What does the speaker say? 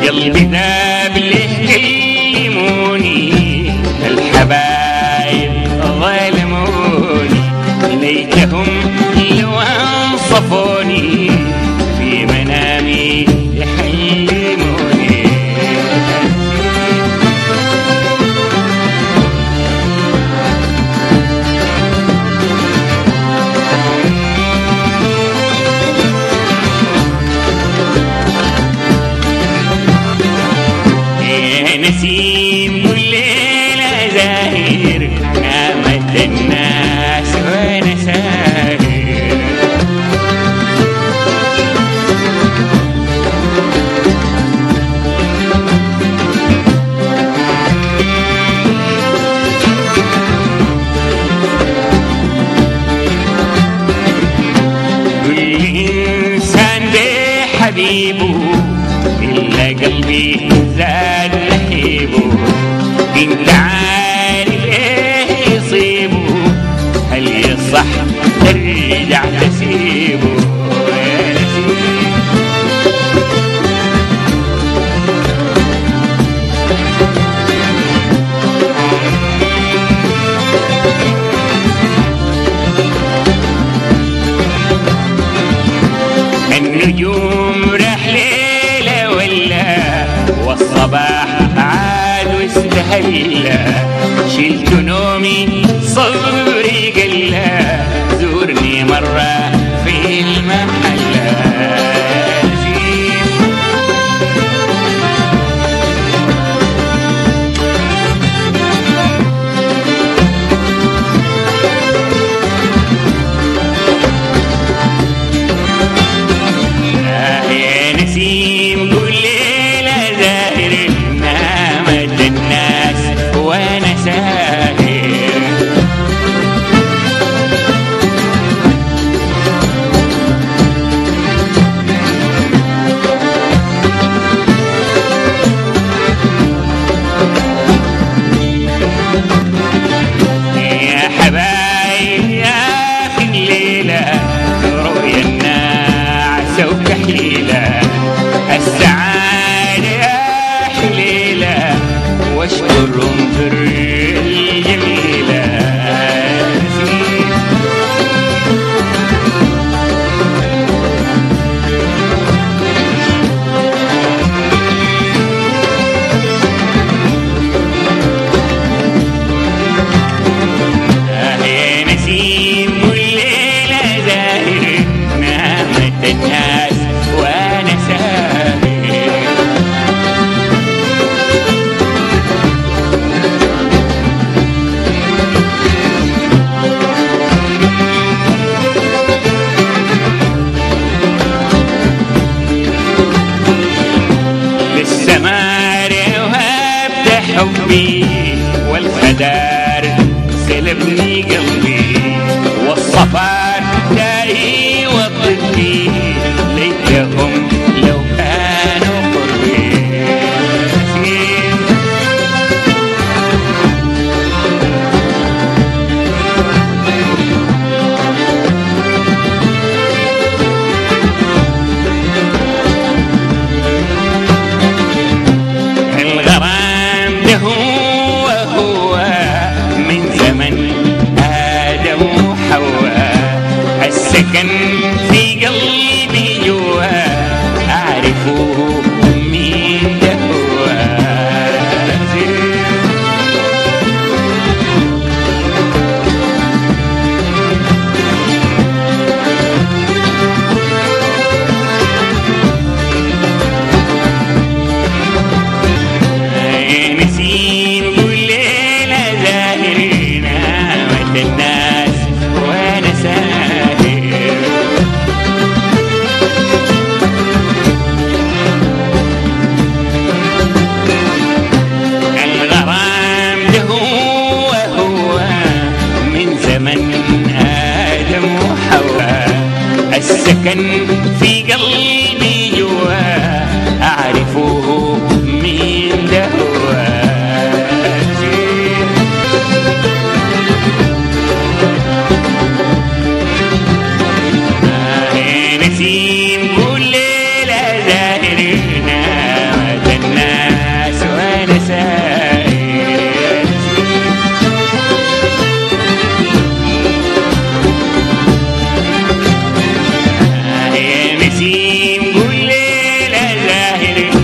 قلبي ذاب ليه كلموني الحبايب ظلموني ليتهم لو انصفوني في منامي يحلموني يا نسيم كل ليلة زاهر نامت الناس وانا ساهر كل إنسان بحبيبه إلا قلبي زاد لهيبه انت عارف ايه يصيبه هل يصح ترجع تسيبه يا نسيم النجوم راح ليلة ولا والصباح عاد واستهلا شلت نومي صبري قلا زورني مرة في المحلة آه يا نسيم قول ليلة زاهر نامت الناس وانا ساهر يا حبايب يا اخي الليله رؤيا الناعسه وكحيله السعاده يا حليله واشكرهم في الجميله آه يا نسيم والليلة زاهر نامت الناس وانا ساهر للسمار وهبت حبي والخدار سلبني قلبي والصفار داري وطبي ليتهم لو كانوا قربي الغرام ده هو هو من زمن آدم وحواء السكن في قلبي جوا أعرفه مين ده هو يا نسيم كل ليلة زاهرين نامت الناس وانا ساهر الغرام ده هو هو من زمن آدم وحواء السكن في قلبي جوا أعرفه مين ده هو آه يا نسيم كل ليلة زاهر نامت طاهر